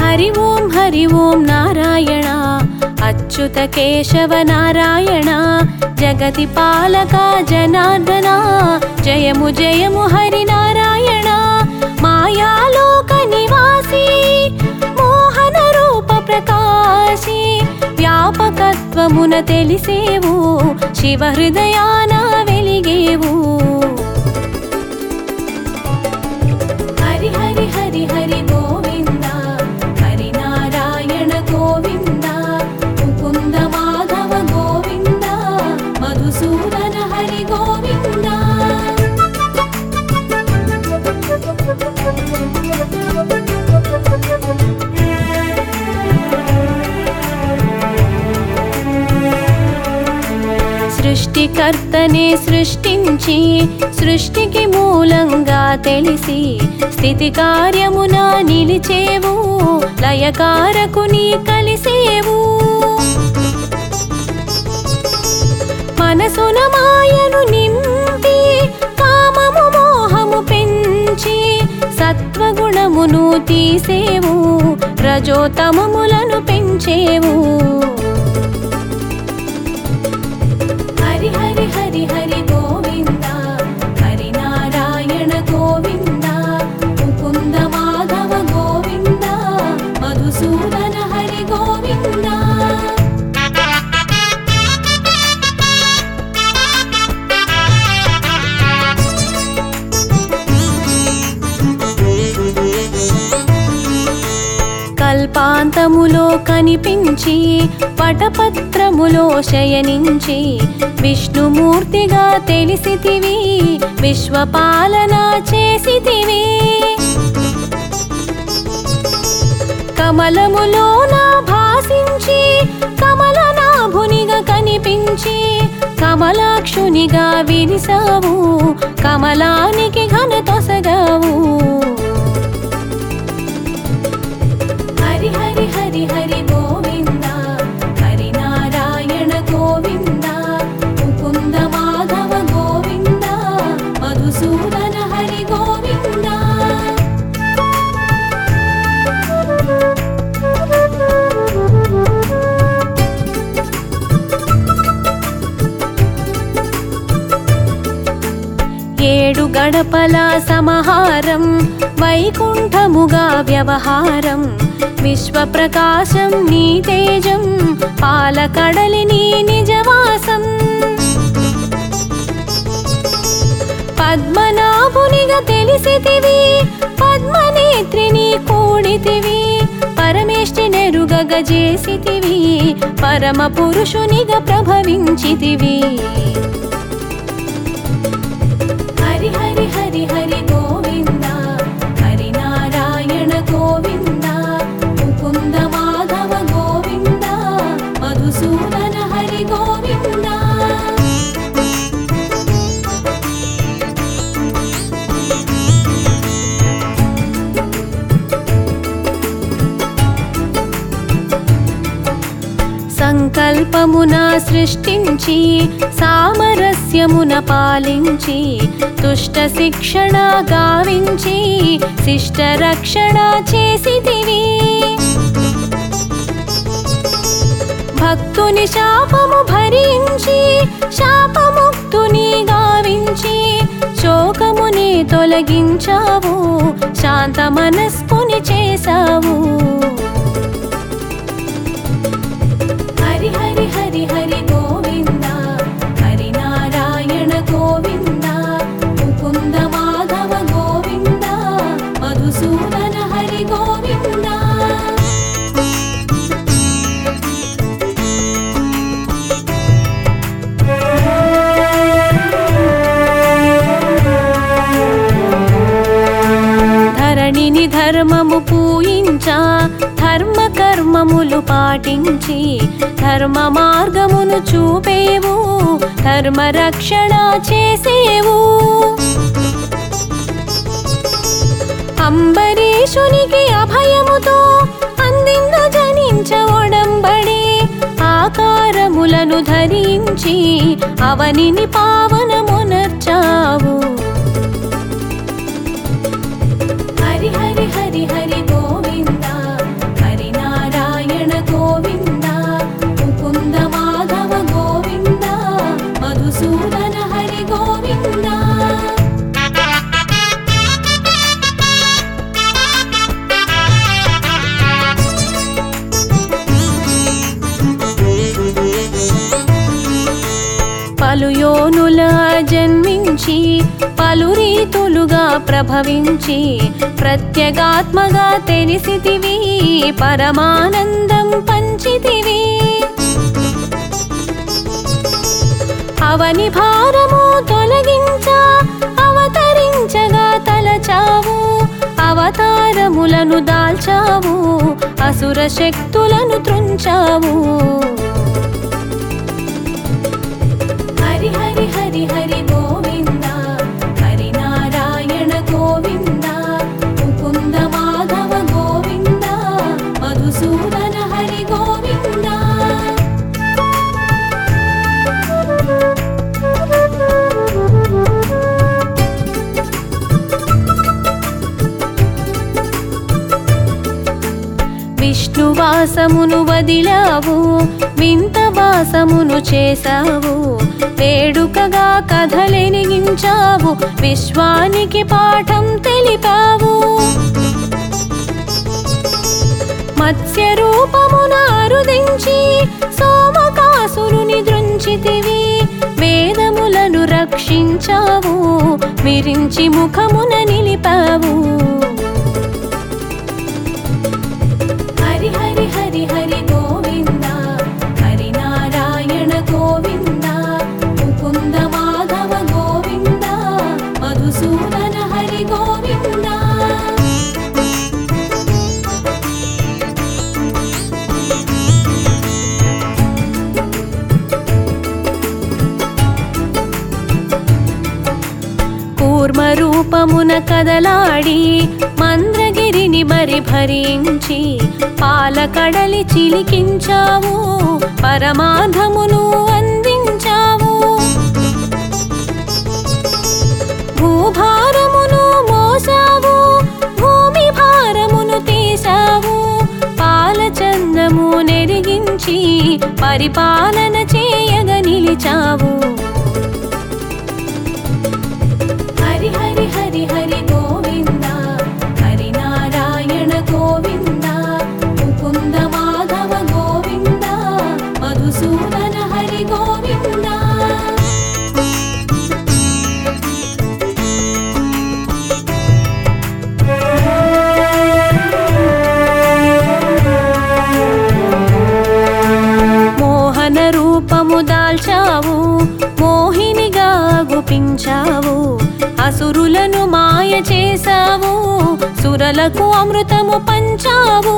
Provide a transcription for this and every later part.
హరి ఓం హరి ఓం నారాయణ అచ్యుత కేశవ నారాయణ జగతి పాలక జనార్దన జయము జయము హరి నారాయణ మాయాలోక నివాసి మోహన రూప ప్రకాశి వ్యాపకత్వమున తెలిసేవు శివ హృదయాన వెలిగేవు హరి హరి హరి హరి గోవింద హరి నారాయణ గోవింద ముకుంద మాధవ గోవింద మధుసూదన హరి గోవింద సృష్టికర్తనే సృష్టించి సృష్టికి మూలంగా తెలిసి స్థితి కార్యమున నిలిచేవు లయకారకుని కలిసేవు మనసున మాయను నింపి కామము మోహము పెంచి సత్వగుణమును తీసేవు రజోతమములను పెంచేవు హరి హరి హరి హరి గోవింద హరి నారాయణ గోవింద ముకుంద మాధవ గోవింద మధుసూదన హరి గోవింద కల్పాంతములో కనిపించి పటపత్రములో శయనించి విష్ణుమూర్తిగా తెలిసితివి విశ్వపాలన చేసితివి కమలములోన భాసించి కమలనాభునిగా కనిపించి కమలాక్షునిగా విరిసావు కమలానికి ఘన తొసగావు హరి హరి హరి హరి గోవింద హరి నారాయణ గోవింద ముకుంద మాధవ గోవింద మధుసూదన హరి గోవింద ఏడు గడపల సమహారం వైకుంఠముగా వ్యవహారం విశ్వప్రకాశం నీ తేజం పాలకడలి నీ నిజవాసం పద్మనాభునిగా తెలిసితివి పద్మనేత్రిని కూడితివి పరమేష్టి నెరుగగ చేసితివి పరమ పురుషునిగా ప్రభవించితివి హరి హరి హరి హరి గోవింద హరి నారాయణ గోవింద ముకుంద మాధవ గోవింద మధుసూదన హరి గోవింద సంకల్పమున సృష్టించి సామరస్యమున పాలించి దుష్ట శిక్షణ గావించి శిష్ట రక్షణ చేసితివి భక్తుని శాపము భరించి శాపముక్తుని గావించి శోకముని తొలగించావు శాంత మనస్కుని చేశావు హరి హరి హరి హరి గోవింద హరి నారాయణ గోవింద ముకుంద మాధవ గోవింద మధుసూదన హరి గోవింద ధరణిని ధర్మము పూయించా ధర్మ కర్మములు పాటించి ధర్మ మార్గమును చూపేవు ధర్మ రక్షణ చేసేవు అంబరీషునికి అభయముతో అందిందు జనించ ఒడంబడి ఆకారములను ధరించి అవనిని పావనమునర్చావు హరి హరి హరి హరి గోవింద యోనుల జన్మించి పలు రీతులుగా ప్రభవించి ప్రత్యేగాత్మగా తెలిసితివి పరమానందం పంచితివి అవని భారము తొలగించ అవతరించగా తలచావు అవతారములను దాల్చావు అసుర శక్తులను త్రుంచావు హరి హరి హరి హరి గోవింద హరి నారాయణ గోవింద ముకుంద మాధవ గోవింద మధుసూదన హరి గోవింద విష్ణువాసమును వదిలావు వింత వాసమును చేశావు వేడుకగా కథలెనిగించావు విశ్వానికి పాఠం తెలిపావు మత్స్య రూపమున అరుదించి సోమకాసురుని దృంచితివి వేదములను రక్షించావు విరించి ముఖమున నిలిపావు హరి హరి హరి హరి గోవింద హరి నారాయణ గోవింద ముకుంద మాధవ గోవింద మధుసూదన హరి గోవింద కూర్మ రూపమున కదలాడి మంద్రగిరిని మరి భరించి పాలకడలి చిలికించావు పరమాధమును అందించావు భూభారమును మోసావు భూమి భారమును తీసావు పాలచందము నెరిగించి పరిపాలన చేయగ నిలిచావు హరి హరి హరి హరి గోవింద హరి నారాయణ గోవింద ముకుంద మాధవ గోవింద మధుసూదన హరి గోవింద మోహన రూపము దాల్చావు మోహినిగా గుపించావు అసురులను మాయ చేశావు సురలకు అమృతము పంచావు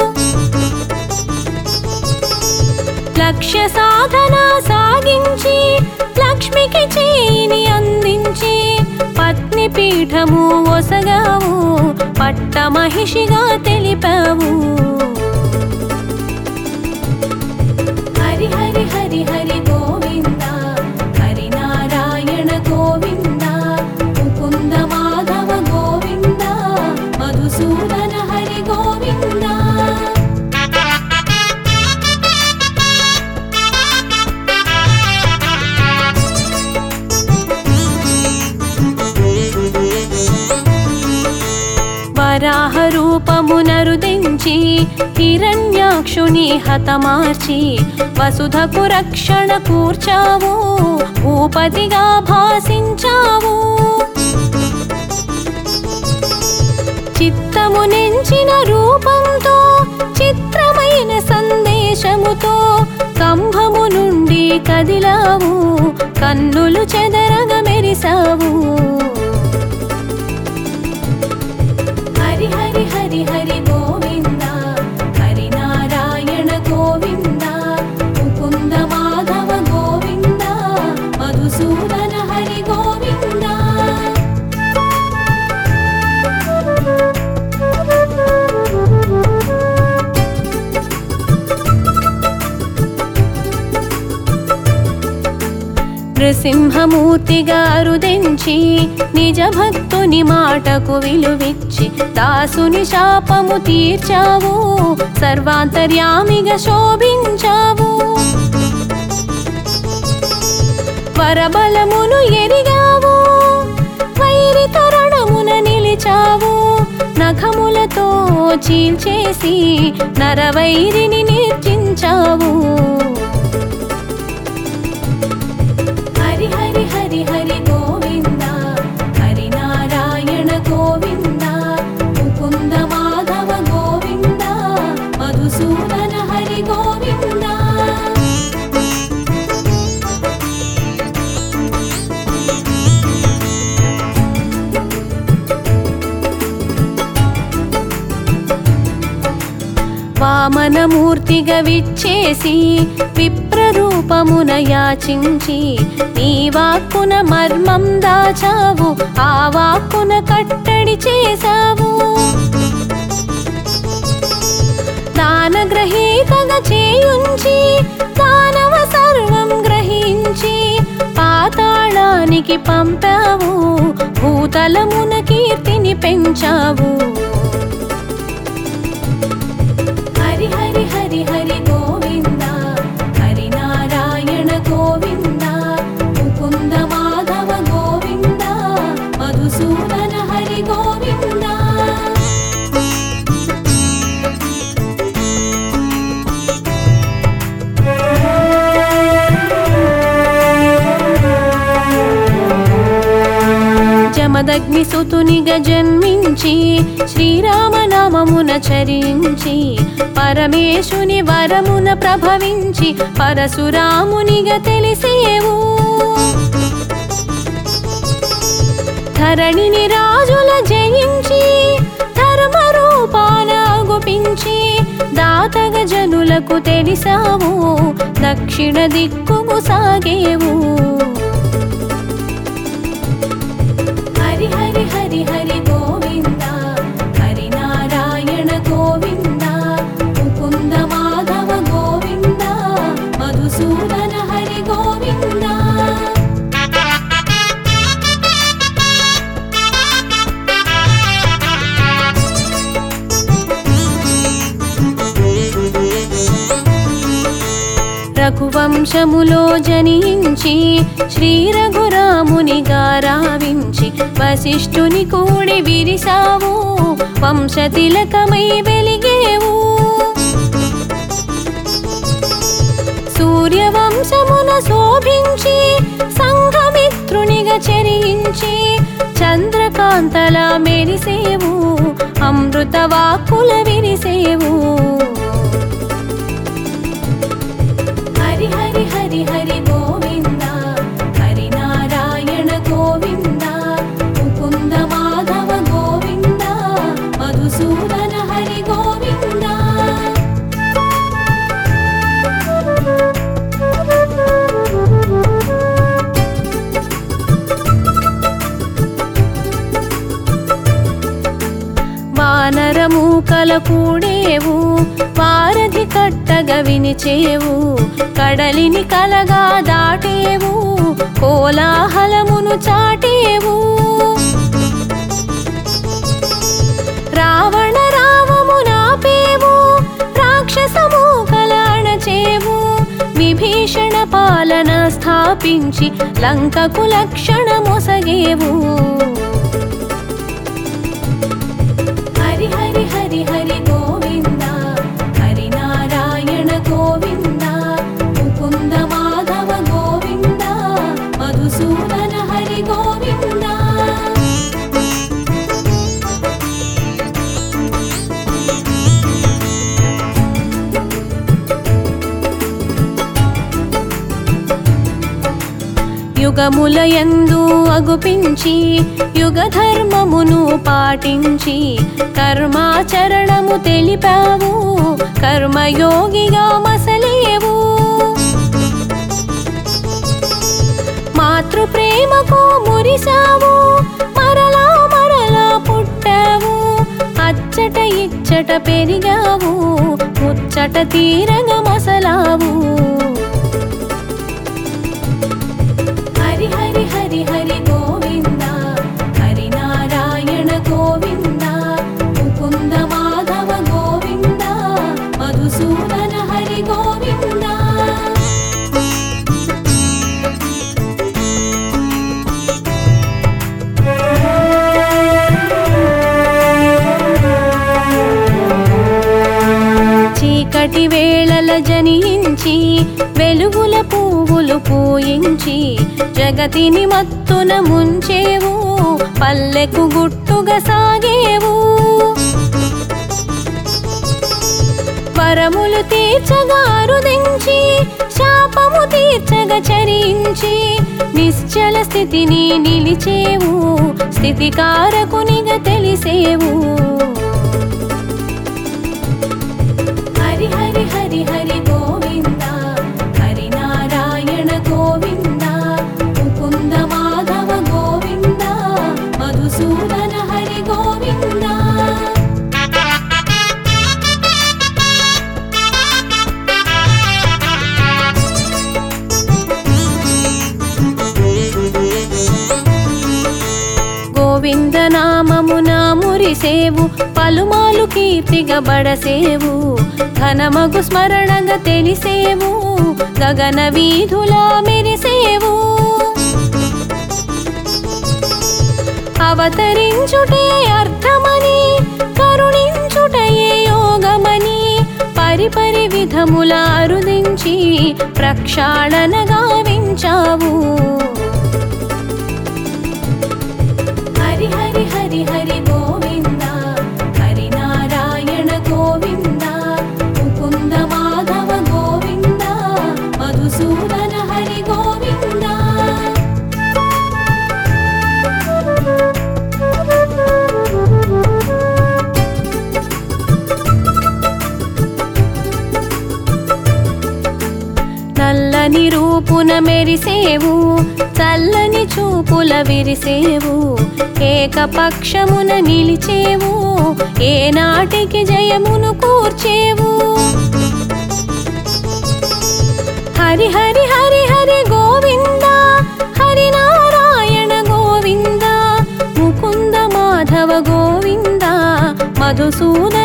లక్ష్య సాధన సాగించి లక్ష్మికి చేయిని అందించి పత్ని పీఠము ఒసగావు పట్ట మహిషిగా తెలిపావు హరి హరి హరి హరి గోవింద హరి నారాయణ గోవింద ముకుంద మాధవ గోవింద మధుసూదన హరి గోవింద వరాహ రూపమునరుదించి హిరణ్యాక్షుని హతమార్చి వసుధకు రక్షణ కూర్చావు భూపతిగా భాసించావు చిత్తము నెంచిన రూపంతో చిత్రమైన సందేశముతో కంభము నుండి కదిలావు కన్నులు చెదరగ మెరిసావు హరి హరి హరి హరి గోవింద హరి నారాయణ గోవింద ముకుంద మాధవ గోవింద మధుసూదన హరి గోవింద నృసింహమూర్తిగా రుదించి నిజ భక్తుని మాటకు విలువిచ్చి దాసుని శాపము తీర్చావు సర్వాంతర్యామిగా శోభించావు వరబలమును ఎరిగావు వైరి తరుణమున నిలిచావు నఖములతో చీల్చేసి నరవైరిని నిర్జించావు హరి హరి వామనమూర్తిగా విచ్చేసి విప్రరూపమున యాచించి నీ వాక్కున మర్మం దాచావు ఆ వాక్కున కట్టడి చేశావు దానగ్రహీతగా చేయుంచి దానవ సర్వం గ్రహించి పాతాళానికి పంపావు భూతలమున కీర్తిని పెంచావు హరి హరి హరి హరి గోవింద హరి నారాయణ గోవింద ముకుంద మాధవ గోవింద మధుసూదన హరి గోవింద జమదగ్ని సుతునిగా జన్మించి శ్రీరామనామమున చరించి పరమేశుని వరమున ప్రభవించి పరశురామునిగా తెలిసేవు ధరణిని రాజుల జయించి ధర్మ రూపాన గుపించి దాతగ జనులకు తెలిసావు దక్షిణ దిక్కుము సాగేవు హరి హరి హరి హరి గోవింద హరి నారాయణ గోవింద ముకుంద మాధవ గోవింద మధుసూదన హరి గోవింద రఘువంశములో జనించి శ్రీ రఘురాముని గారావించి వశిష్ఠుని కూడి విరిసావు వంశతిలకమై వెలిగేవు సూర్యవంశమున శోభించి సంఘమిత్రునిగా చెరించి చంద్రకాంతల మెరిసేవు అమృత వాక్కుల విరిసేవు హరి హరి హరి హరి గోవింద హరి నారాయణ గోవింద ముకుంద మాధవ గోవింద మధుసూదన హరి గోవింద వానరమూకల కూడేవు వారధి కట్టగ వినిచేవు కడలిని కలగా దాటేవు కోలాహలమును చాటేవు రావణ రావము నాపేవు రాక్షసము కలాణచేవు విభీషణ పాలన స్థాపించి లంకకు లక్షణ మొసగేవు హరి హరి హరి హరి గోవింద హరి నారాయణ గోవింద ముకుంద మాధవ గోవింద మధుసూదన హరి గోవింద యుగముల యందు అగుపించి యుగ ధర్మమును పాటించి కర్మాచరణము తెలిపావు కర్మయోగిగా మసలేవు మాతృ ప్రేమకు మురిసావు మరలా మరలా పుట్టావు అచ్చట ఇచ్చట పెరిగావు ముచ్చట తీరగా మసలావు హరి హరి హరి హరి గోవింద హరి నారాయణ గోవింద ముకుంద మాధవ గోవింద మధుసూదన హరి గోవింద చీకటి వేళల జనించి వెలుగుల పువ్వులు పూయించి జగతిని మత్తున ముంచేవు పల్లెకు గుట్టుగా సాగేవు వరములు తీర్చగా అరుదించి శాపము తీర్చగా చరించి నిశ్చల స్థితిని నిలిచేవు స్థితికారకునిగా తెలిసేవు విరిసేవు పలుమాలు కీర్తిగా బడసేవు ఘనమగు స్మరణగా తెలిసేవు గగన వీధులా మెరిసేవు అవతరించుటే అర్థమని కరుణించుటయే యోగమని పరిపరి విధముల అరుదించి ప్రక్షాళన గావించావు హరి హరి హరి హరి గోవింద హరి నారాయణ గోవింద ముకుంద మాధవ గోవింద మధుసూదన హరి గోవింద నల్లని రూపున మెరిసేవు చల్లని చూపుల విరిసేవు ఏకపక్షమున నిలిచేవు ఏనాటికి జయమును కూర్చేవు హరి హరి హరి హరి గోవింద హరి నారాయణ గోవింద ముకుంద మాధవ గోవింద మధుసూదన